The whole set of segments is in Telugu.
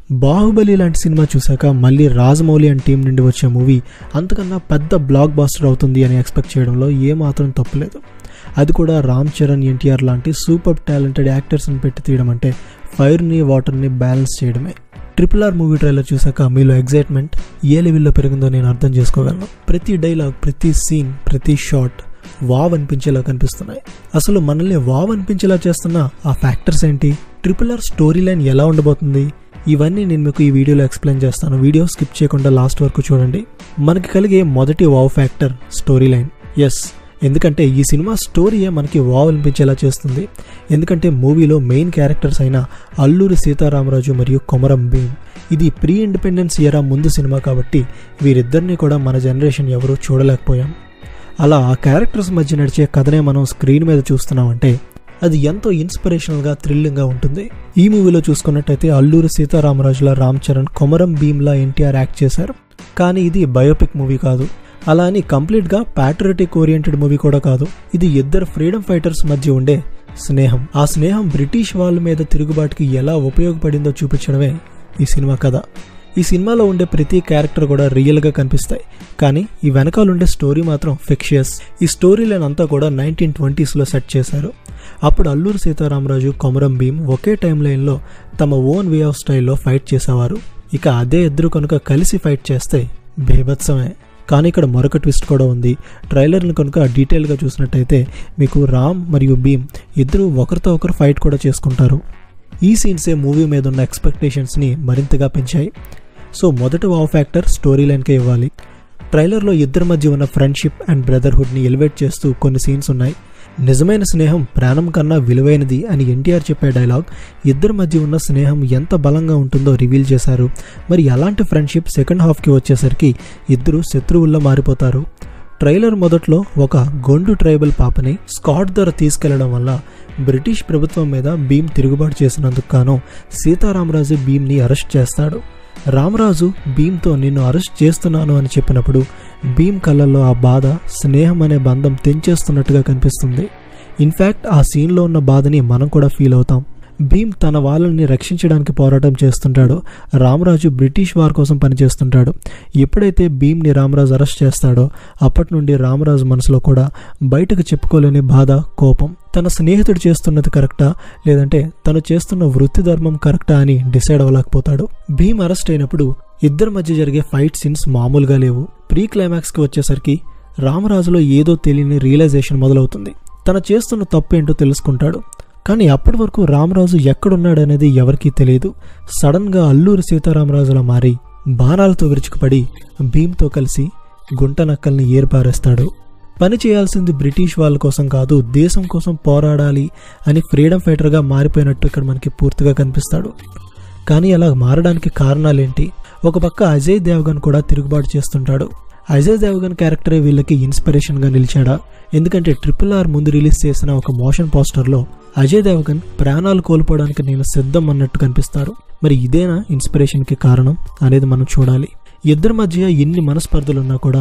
బాహుబలి లాంటి సినిమా చూశాక మళ్ళీ రాజమౌళి అండ్ టీం నుండి వచ్చే మూవీ అంతకన్నా పెద్ద బ్లాక్ బాస్టర్ అవుతుంది అని ఎక్స్పెక్ట్ చేయడంలో ఏమాత్రం తప్పులేదు అది కూడా రామ్ చరణ్ ఎన్టీఆర్ లాంటి సూపర్ టాలెంటెడ్ యాక్టర్స్ని పెట్టి తీయడం అంటే ఫైర్ని వాటర్ని బ్యాలెన్స్ చేయడమే ట్రిపుల్ ఆర్ మూవీ ట్రైలర్ చూశాక మీలో ఎగ్జైట్మెంట్ ఏ లెవెల్లో పెరిగిందో నేను అర్థం చేసుకోగలను ప్రతి డైలాగ్ ప్రతి సీన్ ప్రతి షాట్ వావ్ అనిపించేలా కనిపిస్తున్నాయి అసలు మనల్ని వావ్ అనిపించేలా చేస్తున్న ఆ ఫ్యాక్టర్స్ ఏంటి ట్రిపుల్ ఆర్ స్టోరీ లైన్ ఎలా ఉండబోతుంది ఇవన్నీ నేను మీకు ఈ వీడియోలో ఎక్స్ప్లెయిన్ చేస్తాను వీడియో స్కిప్ చేయకుండా లాస్ట్ వరకు చూడండి మనకి కలిగే మొదటి wow factor story line yes ఎందుకంటే ఈ సినిమా స్టోరీయే మనకి వావ్ అనిపించేలా చేస్తుంది ఎందుకంటే మూవీలో మెయిన్ క్యారెక్టర్స్ అయిన అల్లూరి సీతారామరాజు మరియు కొమరం భీమ్ ఇది ప్రీ ఇండిపెండెన్స్ ఇయరా ముందు సినిమా కాబట్టి వీరిద్దరిని కూడా మన జనరేషన్ ఎవరూ చూడలేకపోయాం అలా ఆ క్యారెక్టర్స్ మధ్య నడిచే కథనే మనం స్క్రీన్ మీద చూస్తున్నామంటే అది ఎంతో ఇన్స్పిరేషనల్గా థ్రిల్లింగ్గా ఉంటుంది ఈ మూవీలో చూసుకున్నట్టయితే అల్లూరి సీతారామరాజుల రామ్ చరణ్ కొమరం భీమ్లా ఎన్టీఆర్ యాక్ట్ చేశారు కానీ ఇది బయోపిక్ మూవీ కాదు అలా అని కంప్లీట్గా ప్యాట్రియాటిక్ ఓరియంటెడ్ మూవీ కూడా కాదు ఇది ఇద్దరు ఫ్రీడమ్ ఫైటర్స్ మధ్య ఉండే స్నేహం ఆ స్నేహం బ్రిటిష్ వాళ్ళ మీద తిరుగుబాటుకి ఎలా ఉపయోగపడిందో చూపించడమే ఈ సినిమా కథ ఈ సినిమాలో ఉండే ప్రతి క్యారెక్టర్ కూడా రియల్గా కనిపిస్తాయి కానీ ఈ వెనకాల ఉండే స్టోరీ మాత్రం ఫిక్షియస్ ఈ స్టోరీ లైన్ అంతా కూడా నైన్టీన్ ట్వంటీస్లో సెట్ చేశారు అప్పుడు అల్లూరు సీతారామరాజు కొమరం భీమ్ ఒకే టైం లైన్లో తమ ఓన్ వే ఆఫ్ స్టైల్లో ఫైట్ చేసేవారు ఇక అదే ఇద్దరు కనుక కలిసి ఫైట్ చేస్తే బీభత్సమే కానీ ఇక్కడ మరొక ట్విస్ట్ కూడా ఉంది ట్రైలర్ని కనుక డీటెయిల్గా చూసినట్టయితే మీకు రామ్ మరియు భీమ్ ఇద్దరు ఒకరితో ఒకరు ఫైట్ కూడా చేసుకుంటారు ఈ సీన్సే మూవీ మీద ఉన్న ఎక్స్పెక్టేషన్స్ని మరింతగా పెంచాయి సో మొదటి వావ్ ఫ్యాక్టర్ స్టోరీ లైన్కే ఇవ్వాలి ట్రైలర్లో ఇద్దరి మధ్య ఉన్న ఫ్రెండ్షిప్ అండ్ బ్రదర్హుడ్ని ఎలివేట్ చేస్తూ కొన్ని సీన్స్ ఉన్నాయి నిజమైన స్నేహం ప్రాణం కన్నా విలువైనది అని ఎన్టీఆర్ చెప్పే డైలాగ్ ఇద్దరి మధ్య ఉన్న స్నేహం ఎంత బలంగా ఉంటుందో రివీల్ చేశారు మరి అలాంటి ఫ్రెండ్షిప్ సెకండ్ హాఫ్కి వచ్చేసరికి ఇద్దరు శత్రువుల్లో మారిపోతారు ట్రైలర్ మొదట్లో ఒక గొండు ట్రైబల్ పాపని స్కాట్ ద్వారా తీసుకెళ్లడం వల్ల బ్రిటిష్ ప్రభుత్వం మీద భీమ్ తిరుగుబాటు చేసినందుకు గాను సీతారామరాజు భీమ్ని అరెస్ట్ చేస్తాడు రామరాజు భీమ్తో నిన్ను అరెస్ట్ చేస్తున్నాను అని చెప్పినప్పుడు భీమ్ కళ్ళల్లో ఆ బాధ స్నేహం అనే బంధం తెంచేస్తున్నట్టుగా కనిపిస్తుంది ఇన్ఫ్యాక్ట్ ఆ సీన్లో ఉన్న బాధని మనం కూడా ఫీల్ అవుతాం భీమ్ తన వాళ్ళని రక్షించడానికి పోరాటం చేస్తుంటాడు రామరాజు బ్రిటిష్ వార్ కోసం పనిచేస్తుంటాడు ఎప్పుడైతే భీమ్ని రామరాజు అరెస్ట్ చేస్తాడో అప్పటి నుండి రామరాజు మనసులో కూడా బయటకు చెప్పుకోలేని బాధ కోపం తన స్నేహితుడు చేస్తున్నది కరెక్టా లేదంటే తను చేస్తున్న వృత్తి ధర్మం కరెక్టా అని డిసైడ్ అవ్వలేకపోతాడు భీమ్ అరెస్ట్ అయినప్పుడు ఇద్దరి మధ్య జరిగే ఫైట్ సీన్స్ మామూలుగా లేవు ప్రీ క్లైమాక్స్కి వచ్చేసరికి రామరాజులో ఏదో తెలియని రియలైజేషన్ మొదలవుతుంది తన చేస్తున్న తప్పు ఏంటో తెలుసుకుంటాడు కానీ అప్పటి వరకు రామరాజు ఎక్కడున్నాడనేది ఎవరికీ తెలియదు సడన్గా అల్లూరి సీతారామరాజులా మారి బాణాలతో విరుచుకుపడి భీమ్తో కలిసి గుంట నక్కల్ని ఏర్పారేస్తాడు పని చేయాల్సింది బ్రిటిష్ వాళ్ళ కోసం కాదు దేశం కోసం పోరాడాలి అని ఫ్రీడమ్ ఫైటర్గా మారిపోయినట్టు ఇక్కడ మనకి పూర్తిగా కనిపిస్తాడు కానీ అలా మారడానికి కారణాలేంటి ఒక పక్క అజయ్ దేవగన్ కూడా తిరుగుబాటు చేస్తుంటాడు అజయ్ దేవగన్ క్యారెక్టరే వీళ్ళకి ఇన్స్పిరేషన్గా నిలిచాడా ఎందుకంటే ట్రిపుల్ ఆర్ ముందు రిలీజ్ చేసిన ఒక మోషన్ పోస్టర్లో అజయ్ దేవగన్ ప్రాణాలు కోల్పోవడానికి నేను సిద్ధం అన్నట్టు కనిపిస్తారు మరి ఇదేనా ఇన్స్పిరేషన్కి కారణం అనేది మనం చూడాలి ఇద్దరి మధ్య ఎన్ని మనస్పర్ధలున్నా కూడా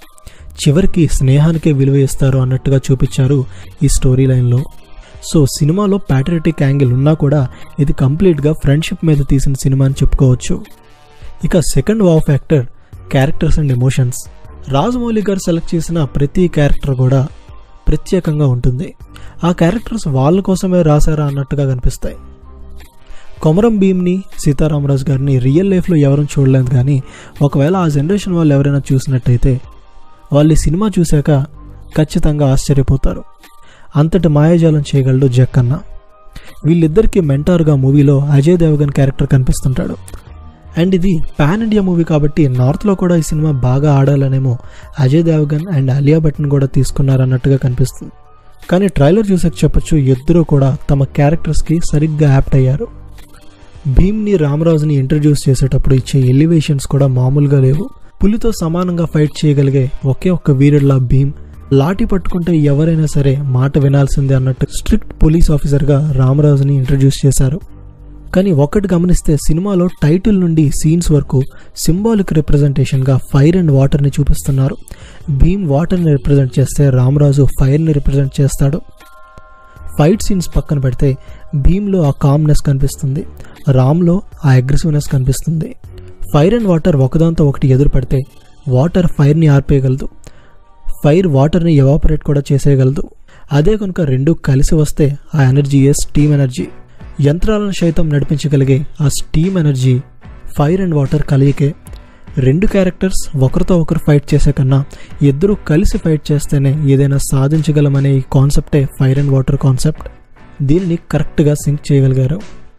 చివరికి స్నేహానికే విలువ ఇస్తారు అన్నట్టుగా చూపించారు ఈ స్టోరీ లైన్లో సో సినిమాలో ప్యాట్రియాటిక్ యాంగిల్ ఉన్నా కూడా ఇది కంప్లీట్గా ఫ్రెండ్షిప్ మీద తీసిన సినిమా అని చెప్పుకోవచ్చు ఇక second wow factor characters and emotions Rajamouli garu select చేసిన ప్రతి క్యారెక్టర్ కూడా ప్రత్యేకంగా ఉంటుంది ఆ క్యారెక్టర్స్ వాళ్ళ కోసమే రాశారా అన్నట్టుగా కనిపిస్తాయి కొమరం భీమ్ని సీతారామరాజు గారిని రియల్ లైఫ్లో ఎవరూ చూడలేదు కానీ ఒకవేళ ఆ జనరేషన్ వాళ్ళు ఎవరైనా చూసినట్టయితే వాళ్ళు ఈ సినిమా చూశాక ఖచ్చితంగా ఆశ్చర్యపోతారు అంతటి మాయాజాలం చేయగలడు జక్కన్న వీళ్ళిద్దరికీ మెంటార్గా మూవీలో అజయ్ దేవగన్ క్యారెక్టర్ కనిపిస్తుంటాడు అండ్ ఇది పాన్ ఇండియా మూవీ కాబట్టి నార్త్లో కూడా ఈ సినిమా బాగా ఆడాలనేమో అజయ్ దేవగన్ అండ్ అలియా భట్ని కూడా తీసుకున్నారన్నట్టుగా కనిపిస్తుంది కానీ ట్రైలర్ చూసాక చెప్పొచ్చు ఇద్దరూ కూడా తమ క్యారెక్టర్స్కి సరిగ్గా యాప్ట్ అయ్యారు భీమ్ని రామరాజుని ఇంట్రడ్యూస్ చేసేటప్పుడు ఇచ్చే ఎలివేషన్స్ కూడా మామూలుగా లేవు పులితో సమానంగా ఫైట్ చేయగలిగే ఒకే ఒక్క వీరుడిలా భీమ్ లాఠీ పట్టుకుంటే ఎవరైనా సరే మాట వినాల్సిందే అన్నట్టు స్ట్రిక్ట్ పోలీస్ ఆఫీసర్గా రామరాజుని ఇంట్రడ్యూస్ చేశారు కానీ ఒక్కటి గమనిస్తే సినిమాలో టైటిల్ నుండి సీన్స్ వరకు సింబాలిక్ రిప్రజెంటేషన్గా ఫైర్ అండ్ వాటర్ని చూపిస్తున్నారు భీమ్ వాటర్ని రిప్రజెంట్ చేస్తే రామరాజు ఫైర్ని రిప్రజెంట్ చేస్తాడు ఫైట్ సీన్స్ పక్కన పెడితే భీమ్లో ఆ కామ్నెస్ కనిపిస్తుంది రామ్లో ఆ అగ్రెసివ్నెస్ కనిపిస్తుంది ఫైర్ అండ్ వాటర్ ఒకదాంతో ఒకటి ఎదురు పడితే వాటర్ ఫైర్ని ఆర్పేయగలదు ఫైర్ వాటర్ని ఎవాపరేట్ కూడా చేసేయగలదు అదే కనుక రెండు కలిసి వస్తే ఆ ఎనర్జీయే స్టీమ్ ఎనర్జీ యంత్రాలను సైతం నడిపించగలిగే ఆ steam energy fire and water కలియకే రెండు క్యారెక్టర్స్ ఒకరితో ఒకరు ఫైట్ చేసే కన్నా ఇద్దరు కలిసి ఫైట్ చేస్తేనే ఏదైనా సాధించగలమనే ఈ కాన్సెప్టే ఫైర్ అండ్ వాటర్ కాన్సెప్ట్ దీనిని కరెక్ట్గా సింక్ చేయగలిగారు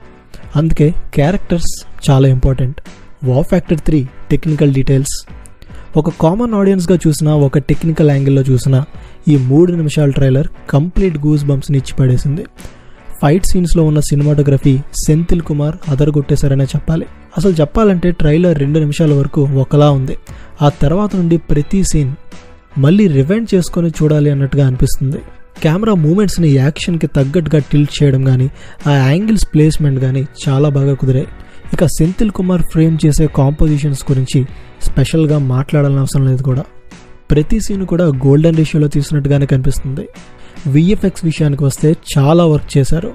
అందుకే క్యారెక్టర్స్ చాలా important wow factor three technical details ఒక కామన్ ఆడియన్స్గా చూసినా ఒక టెక్నికల్ యాంగిల్లో చూసినా ఈ మూడు నిమిషాల ట్రైలర్ కంప్లీట్ గూస్ బంప్స్ని ఇచ్చి పడేసింది ఫైట్ సీన్స్లో ఉన్న సినిమాటోగ్రఫీ సెంథిల్ కుమార్ అదరగొట్టేశారనే చెప్పాలి అసలు చెప్పాలంటే ట్రైలర్ రెండు నిమిషాల వరకు ఒకలా ఉంది ఆ తర్వాత నుండి ప్రతి సీన్ మళ్ళీ రివైండ్ చేసుకొని చూడాలి అన్నట్టుగా అనిపిస్తుంది కెమెరా మూమెంట్స్ని యాక్షన్కి తగ్గట్టుగా టిల్ట్ చేయడం కానీ ఆ యాంగిల్స్ ప్లేస్మెంట్ కానీ చాలా బాగా కుదిరాయి ఇక సెంథిల్ కుమార్ ఫ్రేమ్ చేసే కాంపోజిషన్స్ గురించి స్పెషల్గా మాట్లాడాలని అవసరం లేదు కూడా ప్రతి సీన్ కూడా గోల్డెన్ రేషియోలో తీసినట్టుగానే కనిపిస్తుంది విఎఫ్ఎక్స్ విషయానికి వస్తే చాలా వర్క్ చేశారు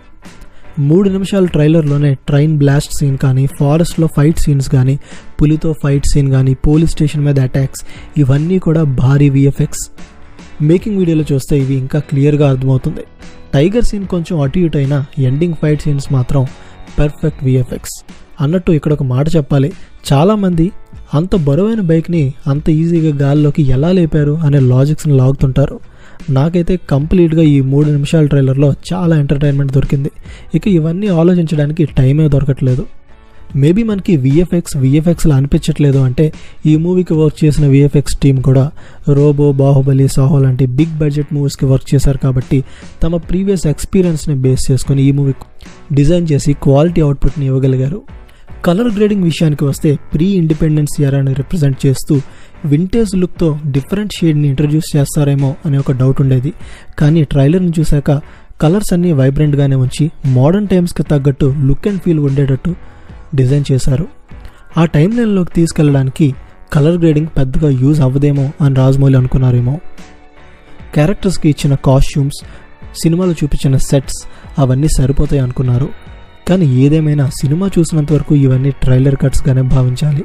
మూడు నిమిషాల ట్రైలర్లోనే ట్రైన్ బ్లాస్ట్ సీన్ కానీ ఫారెస్ట్లో ఫైట్ సీన్స్ కానీ పులితో ఫైట్ సీన్ కానీ పోలీస్ స్టేషన్ మీద అటాక్స్ ఇవన్నీ కూడా భారీ విఎఫ్ఎక్స్ మేకింగ్ వీడియోలో చూస్తే ఇవి ఇంకా క్లియర్గా అర్థమవుతుంది టైగర్ సీన్ కొంచెం అటు ఇటు అయినా ఎండింగ్ ఫైట్ సీన్స్ మాత్రం పర్ఫెక్ట్ విఎఫ్ఎక్స్ అన్నట్టు ఇక్కడ ఒక మాట చెప్పాలి చాలామంది అంత బరువైన బైక్ని అంత ఈజీగా గాల్లోకి ఎలా లేపారు అనే లాజిక్స్ని లాగుతుంటారు నాకైతే కంప్లీట్గా ఈ మూడు నిమిషాల ట్రైలర్లో చాలా ఎంటర్టైన్మెంట్ దొరికింది ఇక ఇవన్నీ ఆలోచించడానికి టైమే దొరకట్లేదు మేబీ మనకి విఎఫ్ఎక్స్ విఎఫ్ఎక్స్లో అనిపించట్లేదు అంటే ఈ మూవీకి వర్క్ చేసిన విఎఫ్ఎక్స్ టీం కూడా రోబో బాహుబలి సాహో లాంటి బిగ్ బడ్జెట్ మూవీస్కి వర్క్ చేశారు కాబట్టి తమ ప్రీవియస్ ఎక్స్పీరియన్స్ని బేస్ చేసుకొని ఈ మూవీ డిజైన్ చేసి క్వాలిటీ అవుట్పుట్ని ఇవ్వగలిగారు కలర్ గ్రేడింగ్ విషయానికి వస్తే ప్రీ ఇండిపెండెన్స్ ఇయరాని రిప్రజెంట్ చేస్తూ వింటేజ్ లుక్తో డిఫరెంట్ షేడ్ని ఇంట్రడ్యూస్ చేస్తారేమో అనే ఒక డౌట్ ఉండేది కానీ ట్రైలర్ని చూశాక కలర్స్ అన్నీ వైబ్రెంట్గానే ఉంచి మోడర్న్ టైమ్స్కి తగ్గట్టు లుక్ అండ్ ఫీల్ ఉండేటట్టు డిజైన్ చేశారు ఆ టైం లైన్లోకి తీసుకెళ్ళడానికి కలర్ గ్రేడింగ్ పెద్దగా యూజ్ అవ్వదేమో అని రాజమౌళి అనుకున్నారేమో క్యారెక్టర్స్కి ఇచ్చిన కాస్ట్యూమ్స్ సినిమాలో చూపించిన సెట్స్ అవన్నీ సరిపోతాయి అనుకున్నారు కానీ ఏదేమైనా సినిమా చూసినంత వరకు ఇవన్నీ ట్రైలర్ కట్స్గానే భావించాలి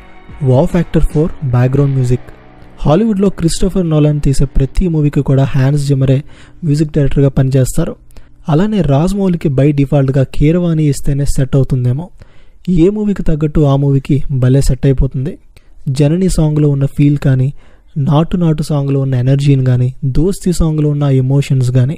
wow factor four background music హాలీవుడ్లో క్రిస్టోఫర్ నోలాన్ తీసే ప్రతి మూవీకి కూడా హ్యాన్స్ జిమరే మ్యూజిక్ డైరెక్టర్గా పనిచేస్తారు అలానే రాజ్మౌళికి బై డిఫాల్ట్గా కీరవాణి ఇస్తేనే సెట్ అవుతుందేమో ఏ మూవీకి తగ్గట్టు ఆ మూవీకి భలే సెట్ అయిపోతుంది జనని సాంగ్లో ఉన్న ఫీల్ కానీ నాటు నాటు సాంగ్లో ఉన్న ఎనర్జీని కానీ దోస్తి సాంగ్లో ఉన్న ఎమోషన్స్ కానీ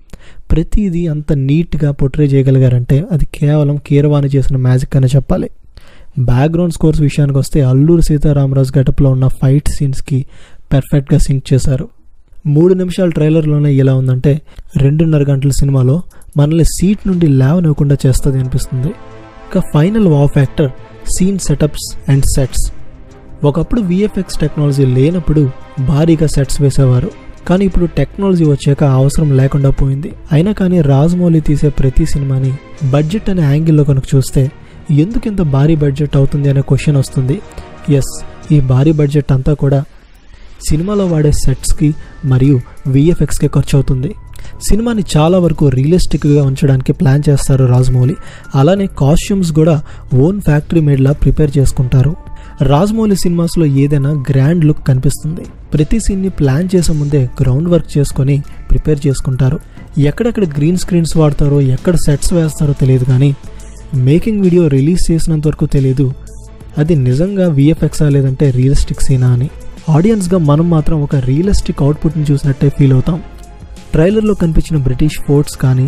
ప్రతిదీ అంత నీట్గా పొట్రే చేయగలిగారంటే అది కేవలం కీరవాణి చేసిన మ్యాజిక్ అని చెప్పాలి బ్యాక్గ్రౌండ్ స్కోర్స్ విషయానికి వస్తే అల్లూరు సీతారామరాజు గటప్లో ఉన్న ఫైట్ సీన్స్కి పర్ఫెక్ట్గా సింక్ చేశారు మూడు నిమిషాల ట్రైలర్లోనే ఎలా ఉందంటే రెండున్నర గంటల సినిమాలో మనల్ని సీట్ నుండి లేవనివ్వకుండా చేస్తుంది అనిపిస్తుంది ఇక final wow factor scene setups and sets ఒకప్పుడు విఎఫ్ఎక్స్ టెక్నాలజీ లేనప్పుడు భారీగా సెట్స్ వేసేవారు కానీ ఇప్పుడు టెక్నాలజీ వచ్చాక అవసరం లేకుండా పోయింది అయినా కానీ రాజమౌళి తీసే ప్రతి సినిమాని బడ్జెట్ అనే యాంగిల్లో కనుక చూస్తే ఎందుకు ఇంత భారీ బడ్జెట్ అవుతుంది అనే క్వశ్చన్ వస్తుంది ఎస్ ఈ భారీ బడ్జెట్ అంతా కూడా సినిమాలో వాడే సెట్స్కి మరియు విఎఫ్ఎక్స్కి ఖర్చు అవుతుంది సినిమాని చాలా వరకు రియలిస్టిక్గా ఉంచడానికి ప్లాన్ చేస్తారు రాజమౌళి అలానే కాస్ట్యూమ్స్ కూడా ఓన్ ఫ్యాక్టరీ మేడ్లా ప్రిపేర్ చేసుకుంటారు రాజమౌళి సినిమాస్లో ఏదైనా గ్రాండ్ లుక్ కనిపిస్తుంది ప్రతి సీన్ని ప్లాన్ చేసే ముందే గ్రౌండ్ వర్క్ చేసుకొని ప్రిపేర్ చేసుకుంటారు ఎక్కడెక్కడ గ్రీన్ స్క్రీన్స్ వాడతారో ఎక్కడ సెట్స్ వేస్తారో తెలియదు కానీ మేకింగ్ వీడియో రిలీజ్ చేసినంత వరకు తెలియదు అది నిజంగా విఎఫ్ఎక్సా లేదంటే రియలిస్టిక్ సీనా అని ఆడియన్స్గా మనం మాత్రం ఒక రియలిస్టిక్ అవుట్పుట్ని చూసినట్టే ఫీల్ అవుతాం ట్రైలర్లో కనిపించిన బ్రిటిష్ ఫోర్ట్స్ కానీ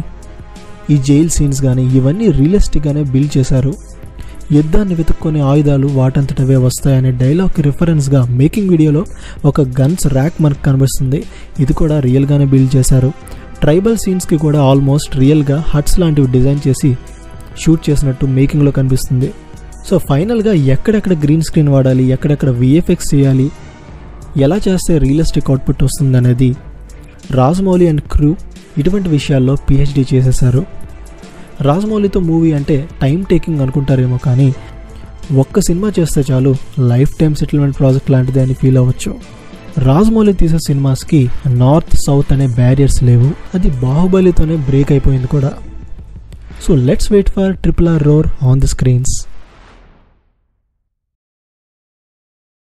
ఈ జైల్ సీన్స్ కానీ ఇవన్నీ రియలిస్టిక్గానే బిల్డ్ చేశారు యుద్ధాన్ని వెతుక్కునే ఆయుధాలు వాటంతటవే వస్తాయనే డైలాగ్కి రిఫరెన్స్గా మేకింగ్ వీడియోలో ఒక గన్స్ ర్యాక్ మనకు కనిపిస్తుంది ఇది కూడా రియల్గానే బిల్డ్ చేశారు ట్రైబల్ సీన్స్కి కూడా ఆల్మోస్ట్ రియల్గా హట్స్ లాంటివి డిజైన్ చేసి షూట్ చేసినట్టు మేకింగ్లో కనిపిస్తుంది సో ఫైనల్గా ఎక్కడెక్కడ గ్రీన్ స్క్రీన్ వాడాలి ఎక్కడెక్కడ విఎఫ్ఎక్స్ చేయాలి ఎలా చేస్తే రియలిస్టిక్ అవుట్పుట్ వస్తుంది అనేది రాజమౌళి అండ్ క్రూ ఇటువంటి విషయాల్లో పిహెచ్డి చేసేశారు రాజమౌళితో మూవీ అంటే టైం టేకింగ్ అనుకుంటారేమో కానీ ఒక్క సినిమా చేస్తే చాలు లైఫ్ టైం సెటిల్మెంట్ ప్రాజెక్ట్ లాంటిది అని ఫీల్ అవ్వచ్చు రాజమౌళి తీసే సినిమాస్కి నార్త్ సౌత్ అనే బ్యారియర్స్ లేవు అది బాహుబలితోనే బ్రేక్ అయిపోయింది కూడా so let's wait for triple R roar on the screens